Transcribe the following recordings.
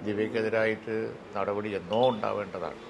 ദിവ്യക്കെതിരായിട്ട് നടപടി എന്നോ ഉണ്ടാവേണ്ടതാണ്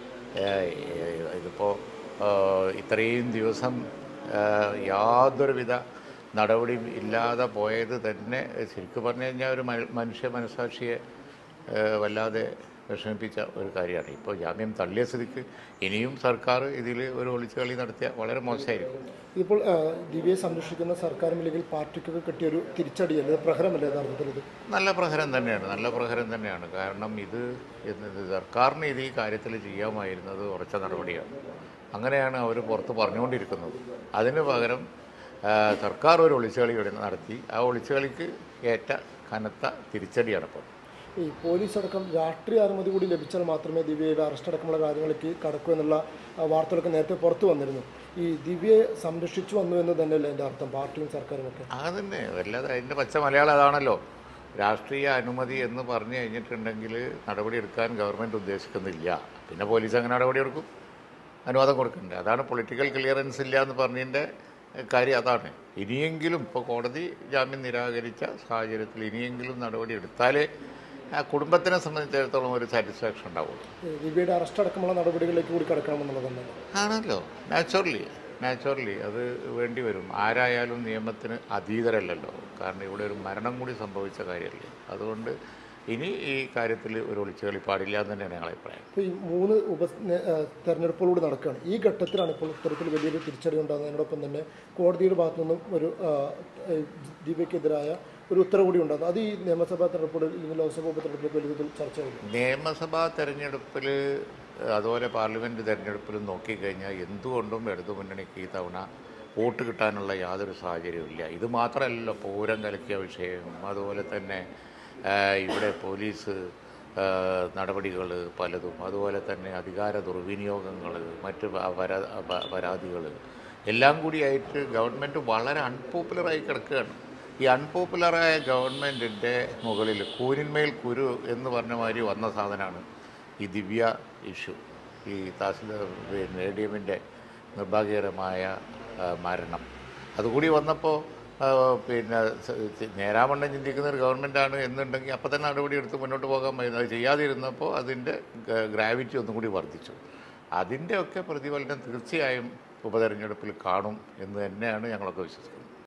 ഇതിപ്പോൾ ഇത്രയും ദിവസം ആ, യാതൊരുവിധ നടപടിയും ഇല്ലാതെ പോയത് തന്നെ ശരിക്കും പറഞ്ഞു കഴിഞ്ഞാൽ ഒരു മ- മനുഷ്യ മനസാക്ഷിയെ ആ, വല്ലാതെ വിഷമിപ്പിച്ച ഒരു കാര്യമാണ് ഇപ്പോൾ ജാമ്യം തള്ളിയ സ്ഥിതിക്ക് ഇനിയും സർക്കാർ ഇതിൽ ഒരു ഒളിച്ചുകളി നടത്തിയ വളരെ മോശമായിരിക്കും ഇതിപ്പോൾ ആ, ദിവ്യയെ സംരക്ഷിക്കുന്ന സർക്കാരും ഇല്ലെങ്കിൽ പാർട്ടിക്കൊക്കെ കിട്ടിയ ഒരു തിരിച്ചടിയല്ലേ പ്രഹരമല്ലേ യഥാർത്ഥത്തിൽ ഇത് നല്ല പ്രഹരം തന്നെയാണ് നല്ല പ്രഹരം തന്നെയാണ് കാരണം ഇത് ഇത് സർക്കാരിന് ഇത് ഈ കാര്യത്തിൽ ചെയ്യാമായിരുന്നത് ഉറച്ച നടപടിയാണ് അങ്ങനെയാണ് അവർ പുറത്ത് പറഞ്ഞുകൊണ്ടിരിക്കുന്നത് അതിന് പകരം ആ, സർക്കാർ ഒരു ഒളിച്ചുകളി ഇവിടെ നടത്തി ആ ഒളിച്ചുകളിക്ക് ഏറ്റ കനത്ത തിരിച്ചടിയാണ് ഇപ്പോൾ ഈ പോലീസ് അടക്കം രാഷ്ട്രീയ അനുമതി കൂടി ലഭിച്ചാൽ മാത്രമേ ദിവ്യയുടെ അറസ്റ്റ് അടക്കമുള്ള കാര്യങ്ങളിലേക്ക് കടക്കൂ എന്നുള്ള ആ, വാർത്തകളൊക്കെ നേരത്തെ പുറത്തു വന്നിരുന്നു ഈ ദിവ്യയെ സംരക്ഷിച്ചു വന്നു എന്ന് തന്നെയല്ലേ എൻ്റെ അർത്ഥം പാർട്ടിയും സർക്കാരും ഒക്കെ അതന്നെ വല്ലാതെ അതിൻ്റെ പച്ച മലയാളം അതാണല്ലോ രാഷ്ട്രീയ അനുമതി എന്ന് പറഞ്ഞു കഴിഞ്ഞിട്ടുണ്ടെങ്കിൽ നടപടിയെടുക്കാൻ ഗവൺമെൻറ് ഉദ്ദേശിക്കുന്നില്ല പിന്നെ പോലീസ് അങ്ങനെ നടപടിയെടുക്കും അനുവാദം കൊടുക്കണ്ടേ അതാണ് പൊളിറ്റിക്കൽ ക്ലിയറൻസ് ഇല്ല എന്ന് പറഞ്ഞതിൻ്റെ കാര്യം അതാണ് ഇനിയെങ്കിലും ഇപ്പോൾ കോടതി ജാമ്യം നിരാകരിച്ച സാഹചര്യത്തിൽ ഇനിയെങ്കിലും നടപടി എടുത്താലേ ആ കുടുംബത്തിനെ സംബന്ധിച്ചിടത്തോളം ഒരു സാറ്റിസ്ഫാക്ഷൻ ഉണ്ടാവുള്ളൂ ഈ ദിവ്യയുടെ അറസ്റ്റ് അടക്കമുള്ള നടപടികളിലേക്ക് കൂടി കടക്കണമെന്നുള്ളത് തന്നെ ആണല്ലോ നാച്ചുറലി നാച്ചുറലി അത് വേണ്ടി വരും ആരായാലും നിയമത്തിന് അതീതരല്ലല്ലോ കാരണം ഇവിടെ ഒരു മരണം കൂടി സംഭവിച്ച കാര്യമല്ലേ അതുകൊണ്ട് ഇനി ഈ കാര്യത്തിൽ ഒരു ഒളിച്ചുകളി പാടില്ല എന്ന് തന്നെയാണ് ഞങ്ങളെ അഭിപ്രായം ഇപ്പോൾ ഈ മൂന്ന് ഉപ നെ- ആ, തെരഞ്ഞെടുപ്പുകളൂടെ നടക്കുകയാണ് ഈ ഘട്ടത്തിലാണ് ഇപ്പോൾ ഇത്തരത്തിൽ വലിയൊരു തിരിച്ചടി ഉണ്ടാകുന്നതിനോടൊപ്പം തന്നെ കോടതിയുടെ ഭാഗത്തു നിന്നും ഒരു ആ, ഏ, ദിവ്യക്കെതിരായ ഒരു ഉത്തരവ് കൂടി ഉണ്ടാകുന്നത് അത് ഈ നിയമസഭാ തെരഞ്ഞെടുപ്പുകളിൽ അല്ലെങ്കിൽ ലോക്സഭാ തെരഞ്ഞെടുപ്പിൽ വലിയ തോതിൽ ചർച്ച ചെയ്തു നിയമസഭാ തെരഞ്ഞെടുപ്പിൽ അതുപോലെ പാർലമെൻറ്റ് തെരഞ്ഞെടുപ്പിലും നോക്കിക്കഴിഞ്ഞാൽ എന്തുകൊണ്ടും ഇടതു മുന്നണിക്ക് ഈ തവണ വോട്ട് കിട്ടാനുള്ള യാതൊരു സാഹചര്യവുമില്ല ഇത് മാത്രമല്ലല്ലോ പൂരം കലക്കിയ വിഷയം അതുപോലെ തന്നെ ആ, ഇവിടെ പോലീസ് നടപടികൾ പലതും അതുപോലെ തന്നെ അധികാര ദുർവിനിയോഗങ്ങൾ മറ്റ് പ- പരാ പ- പരാതികൾ എല്ലാം കൂടിയായിട്ട് ഗവൺമെൻറ് വളരെ അൺപോപ്പുലറായി കിടക്കുകയാണ് ഈ അൺപോപ്പുലറായ ഗവൺമെൻറ്റിൻ്റെ മുകളിൽ കൂരിന്മേൽ കുരു എന്ന് പറഞ്ഞ മാതിരി വന്ന സാധനമാണ് ഈ ദിവ്യ ഇഷ്യൂ ഈ തഹസിൽദാർ പിന്നെ എ ഡി എമ്മിൻ്റെ നിർഭാഗ്യകരമായ ആ, മരണം അതുകൂടി വന്നപ്പോൾ പിന്നെ സ- ചി- നേരാവണ്ണം ചിന്തിക്കുന്ന ഒരു ഗവൺമെൻറ്റാണ് എന്നുണ്ടെങ്കിൽ അപ്പം തന്നെ നടപടി എടുത്ത് മുന്നോട്ട് പോകാൻ പറ്റും അത് ചെയ്യാതിരുന്നപ്പോൾ അതിൻ്റെ ഗ്രാവിറ്റി ഒന്നും കൂടി വർദ്ധിച്ചു അതിൻ്റെയൊക്കെ പ്രതിഫലനം തീർച്ചയായും ഉപതെരഞ്ഞെടുപ്പിൽ കാണും എന്ന് തന്നെയാണ് ഞങ്ങളൊക്കെ വിശ്വസിക്കുന്നത്